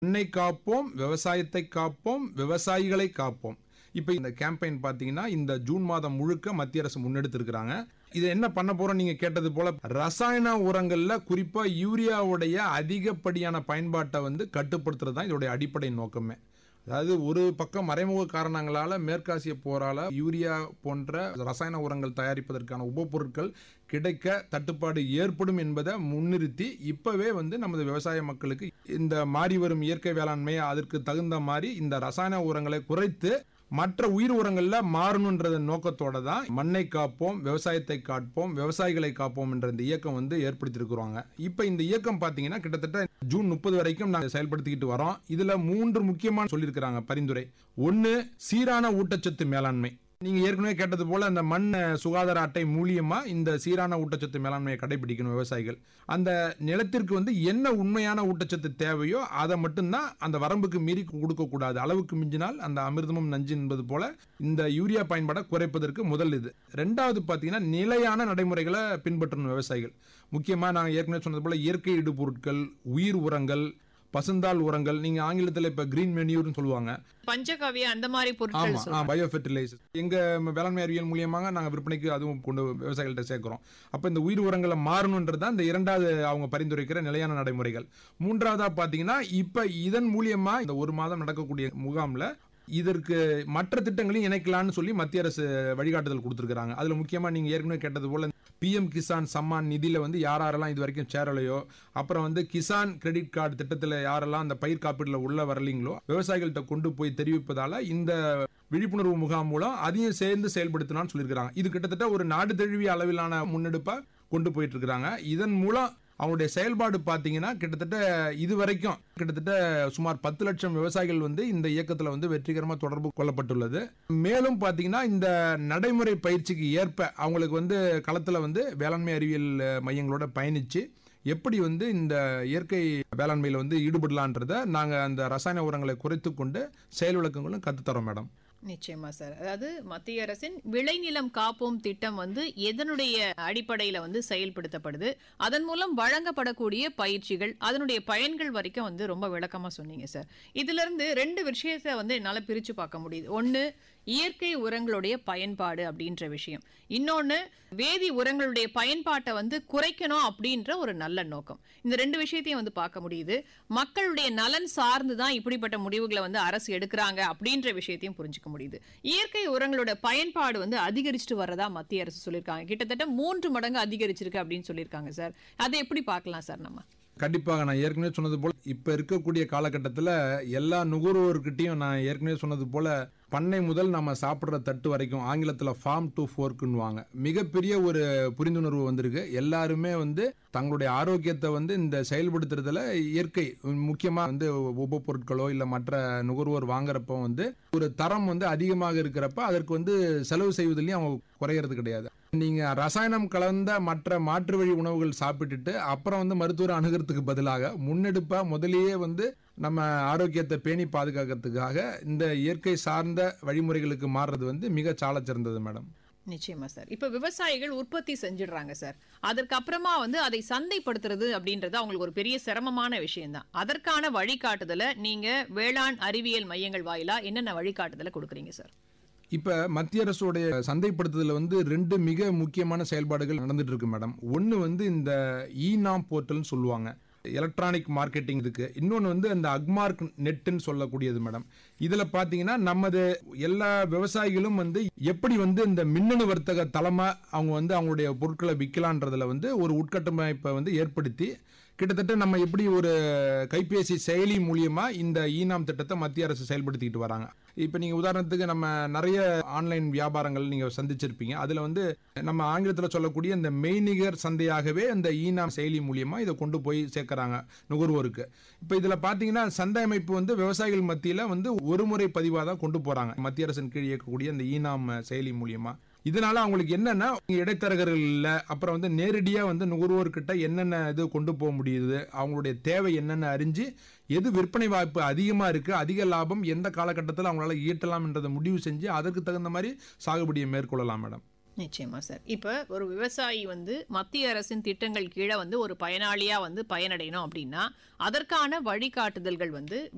மண்ணை காப்போம் விவசாயத்தை காப்போம் விவசாயிகளை காப்போம் இப்போ இந்த கேம்பெயின் பார்த்தீங்கன்னா இந்த ஜூன் மாதம் முழுக்க மத்திய அரசு முன்னெடுத்திருக்கிறாங்க இது என்ன பண்ண போறோம் நீங்க கேட்டது போல ரசாயன உரங்கள்ல குறிப்பா யூரியாவுடைய அதிகப்படியான பயன்பாட்டை வந்து கட்டுப்படுத்துறது தான் இதோடைய அடிப்படை நோக்கமே அதாவது ஒரு பக்கம் மறைமுக காரணங்களால மேற்காசிய போரால யூரியா போன்ற ரசாயன உரங்கள் தயாரிப்பதற்கான உபப்பொருட்கள் கிடைக்க தட்டுப்பாடு ஏற்படும் என்பதை முன்னிறுத்தி இப்பவே வந்து நமது விவசாய மக்களுக்கு இந்த மாறி வரும் இயற்கை வேளாண்மை அதற்கு தகுந்த மாதிரி இந்த ரசாயன உரங்களை குறைத்து மற்ற உயிர் உரங்கள்ல மாறணுன்ற நோக்கத்தோட தான் மண்ணை காப்போம் விவசாயத்தை காப்போம் விவசாயிகளை காப்போம் என்ற இந்த இயக்கம் வந்து ஏற்படுத்தியிருக்கிறாங்க இப்ப இந்த இயக்கம் பாத்தீங்கன்னா கிட்டத்தட்ட ஜூன் முப்பது வரைக்கும் நாங்கள் செயல்படுத்திக்கிட்டு வரோம் இதுல மூன்று முக்கியமான சொல்லியிருக்கிறாங்க பரிந்துரை ஒன்னு சீரான ஊட்டச்சத்து மேலாண்மை நீங்க ஏற்கனவே கேட்டது போல அந்த மண் சுகாதார அட்டை மூலியமா இந்த சீரான ஊட்டச்சத்து மேலாண்மையை கடைபிடிக்கணும் விவசாயிகள் அந்த நிலத்திற்கு வந்து என்ன உண்மையான ஊட்டச்சத்து தேவையோ அதை மட்டும்தான் அந்த வரம்புக்கு மீறி கொடுக்க கூடாது அளவுக்கு மிஞ்சினால் அந்த அமிர்தமும் நஞ்சு என்பது போல இந்த யூரியா பயன்பாடை குறைப்பதற்கு முதல் இது ரெண்டாவது பார்த்தீங்கன்னா நிலையான நடைமுறைகளை பின்பற்றணும் விவசாயிகள் முக்கியமா நாங்கள் ஏற்கனவே சொன்னது போல இயற்கை இடுபொருட்கள் உயிர் உரங்கள் பசுந்தாள் உரங்கள் நீங்க ஆங்கிலத்தில் இப்ப கிரீன் மெனியூர்னு சொல்லுவாங்க பஞ்சகவ்ய அந்த மாதிரி பொருட்கள் ஆமா சொல்லுங்க. பயோ ஃபெர்டிலைசர் எங்க வேளாண்மை அறிவியல் மூலியமாக நாங்க விற்பனைக்கு அதுவும் கொண்டு விவசாயிகள்ட்ட சேர்க்கிறோம் அப்ப இந்த உயிர் உரங்களை மாறணுன்றது தான் இந்த இரண்டாவது அவங்க பரிந்துரைக்கிற நிலையான நடைமுறைகள் மூன்றாவதா பாத்தீங்கன்னா இப்ப இதன் மூலியமா இந்த ஒரு மாதம் நடக்கக்கூடிய முகாம்ல இதற்கு மற்ற திட்டங்களையும் இணைக்கலாம்னு சொல்லி மத்திய அரசு வழிகாட்டுதல் கொடுத்துருக்காங்க அதுல முக்கியமா நீங்க ஏற்கனவே கேட்டது போல பிஎம் கிசான் சம்மான் நிதியில வந்து யார் யாரெல்லாம் இது வரைக்கும் சேரலையோ அப்புறம் வந்து கிசான் கிரெடிட் கார்டு திட்டத்தில் யாரெல்லாம் அந்த பயிர் காப்பீடுல உள்ள வரலீங்களோ விவசாயிகள்கிட்ட கொண்டு போய் தெரிவிப்பதால இந்த விழிப்புணர்வு முகாம் மூலம் அதையும் சேர்ந்து செயல்படுத்தணும்னு சொல்லியிருக்கிறாங்க இது கிட்டத்தட்ட ஒரு நாடு தழுவிய அளவிலான முன்னெடுப்பா கொண்டு போயிட்டு இருக்கிறாங்க இதன் மூலம் அவங்களுடைய செயல்பாடு பார்த்தீங்கன்னா கிட்டத்தட்ட இது வரைக்கும் கிட்டத்தட்ட சுமார் பத்து லட்சம் விவசாயிகள் வந்து இந்த இயக்கத்தில் வந்து வெற்றிகரமாக தொடர்பு கொள்ளப்பட்டுள்ளது மேலும் பார்த்தீங்கன்னா இந்த நடைமுறை பயிற்சிக்கு ஏற்ப அவங்களுக்கு வந்து களத்தில் வந்து வேளாண்மை அறிவியல் மையங்களோட பயணிச்சு எப்படி வந்து இந்த இயற்கை வேளாண்மையில் வந்து ஈடுபடலான்றதை நாங்கள் அந்த ரசாயன உரங்களை குறைத்து கொண்டு செயல் விளக்கங்களும் கற்றுத்தரோம் மேடம் நிச்சயமா சார் அதாவது மத்திய அரசின் விளைநிலம் காப்போம் திட்டம் வந்து எதனுடைய அடிப்படையில வந்து செயல்படுத்தப்படுது அதன் மூலம் வழங்கப்படக்கூடிய பயிற்சிகள் அதனுடைய பயன்கள் வரைக்கும் வந்து ரொம்ப விளக்கமா சொன்னீங்க சார் இதுல இருந்து ரெண்டு விஷயத்தை வந்து என்னால பிரிச்சு பார்க்க முடியுது ஒன்னு இயற்கை உரங்களுடைய பயன்பாடு அப்படின்ற விஷயம் இன்னொன்னு வேதி உரங்களுடைய பயன்பாட்டை வந்து குறைக்கணும் அப்படின்ற ஒரு நல்ல நோக்கம் இந்த ரெண்டு விஷயத்தையும் வந்து பார்க்க முடியுது மக்களுடைய நலன் சார்ந்து தான் இப்படிப்பட்ட முடிவுகளை வந்து அரசு எடுக்கிறாங்க அப்படின்ற விஷயத்தையும் புரிஞ்சுக்க முடியுது இயற்கை உரங்களோட பயன்பாடு வந்து அதிகரிச்சுட்டு வரதா மத்திய அரசு சொல்லியிருக்காங்க கிட்டத்தட்ட மூன்று மடங்கு அதிகரிச்சிருக்கு அப்படின்னு சொல்லியிருக்காங்க சார் அதை எப்படி பார்க்கலாம் சார் நம்ம கண்டிப்பாக நான் ஏற்கனவே சொன்னது போல இப்ப இருக்கக்கூடிய காலகட்டத்தில் எல்லா நுகர்வோர்கிட்டையும் நான் ஏற்கனவே சொன்னது போல பண்ணை முதல் நம்ம சாப்பிட்ற தட்டு வரைக்கும் ஆங்கிலத்தில் ஃபார்ம் டு ஃபோர்க்குன்னுவாங்க மிகப்பெரிய ஒரு புரிந்துணர்வு வந்திருக்கு எல்லாருமே வந்து தங்களுடைய ஆரோக்கியத்தை வந்து இந்த செயல்படுத்துறதுல இயற்கை முக்கியமாக வந்து உபப்பொருட்களோ இல்லை மற்ற நுகர்வோர் வாங்குறப்ப வந்து ஒரு தரம் வந்து அதிகமாக இருக்கிறப்ப அதற்கு வந்து செலவு செய்வதிலையும் அவங்க குறையிறது கிடையாது நீங்க ரசாயனம் கலந்த மற்ற மாற்று வழி உணவுகள் சாப்பிட்டுட்டு அப்புறம் வந்து மருத்துவரை அணுகிறதுக்கு பதிலாக முன்னெடுப்பா முதலியே வந்து நம்ம ஆரோக்கியத்தை பேணி பாதுகாக்கிறதுக்காக இந்த இயற்கை சார்ந்த வழிமுறைகளுக்கு மாறுறது வந்து மிக சாலச் சிறந்தது மேடம் நிச்சயமா சார் இப்ப விவசாயிகள் உற்பத்தி செஞ்சிடுறாங்க சார் அதற்கு அப்புறமா வந்து அதை சந்தைப்படுத்துறது அப்படின்றது அவங்களுக்கு ஒரு பெரிய சிரமமான விஷயம் தான் அதற்கான வழிகாட்டுதலை நீங்க வேளாண் அறிவியல் மையங்கள் வாயிலா என்னென்ன வழிகாட்டுதலை கொடுக்குறீங்க சார் இப்ப மத்திய அரசுடைய சந்தைப்படுத்துதல வந்து ரெண்டு மிக முக்கியமான செயல்பாடுகள் நடந்துட்டு இருக்கு மேடம் ஒன்னு வந்து இந்த இ நாம் போர்ட்டல்னு சொல்லுவாங்க எலக்ட்ரானிக் மார்க்கெட்டிங் இதுக்கு இன்னொன்று வந்து அந்த அக்மார்க் நெட்டுன்னு சொல்லக்கூடியது மேடம் இதில் பார்த்தீங்கன்னா நமது எல்லா விவசாயிகளும் வந்து எப்படி வந்து இந்த மின்னணு வர்த்தக தளமா அவங்க வந்து அவங்களுடைய பொருட்களை விற்கலான்றதுல வந்து ஒரு உட்கட்டமைப்பை வந்து ஏற்படுத்தி கிட்டத்தட்ட நம்ம எப்படி ஒரு கைபேசி செயலி மூலியமா இந்த ஈனாம் திட்டத்தை மத்திய அரசு செயல்படுத்திக்கிட்டு வராங்க இப்போ நீங்க உதாரணத்துக்கு நம்ம நிறைய ஆன்லைன் வியாபாரங்கள் நீங்க சந்திச்சிருப்பீங்க அதுல வந்து நம்ம ஆங்கிலத்தில் சொல்லக்கூடிய இந்த மெய்நிகர் சந்தையாகவே இந்த ஈனாம் செயலி மூலியமா இதை கொண்டு போய் சேர்க்கறாங்க நுகர்வோருக்கு இப்போ இதுல பாத்தீங்கன்னா சந்தை அமைப்பு வந்து விவசாயிகள் மத்தியில வந்து ஒரு முறை பதிவாக தான் கொண்டு போறாங்க மத்திய அரசின் கீழ் இயக்கக்கூடிய இந்த ஈனாம் செயலி மூலியமா இதனால அவங்களுக்கு என்னன்னா இடைத்தரகர்கள் இல்ல அப்புறம் வந்து நேரடியா வந்து நுகர்வோர்கிட்ட என்னென்ன இது கொண்டு போக முடியுது அவங்களுடைய தேவை என்னென்ன அறிஞ்சு எது விற்பனை வாய்ப்பு அதிகமா இருக்கு அதிக லாபம் எந்த காலகட்டத்தில் அவங்களால ஈட்டலாம்ன்றதை முடிவு செஞ்சு அதற்கு தகுந்த மாதிரி சாகுபடியை மேற்கொள்ளலாம் மேடம் நிச்சயமா சார் இப்ப ஒரு விவசாயி வந்து மத்திய அரசின் திட்டங்கள் கீழே வந்து ஒரு பயனாளியா வந்து பயனடையணும் அப்படின்னா அதற்கான வழிகாட்டுதல்கள் வந்து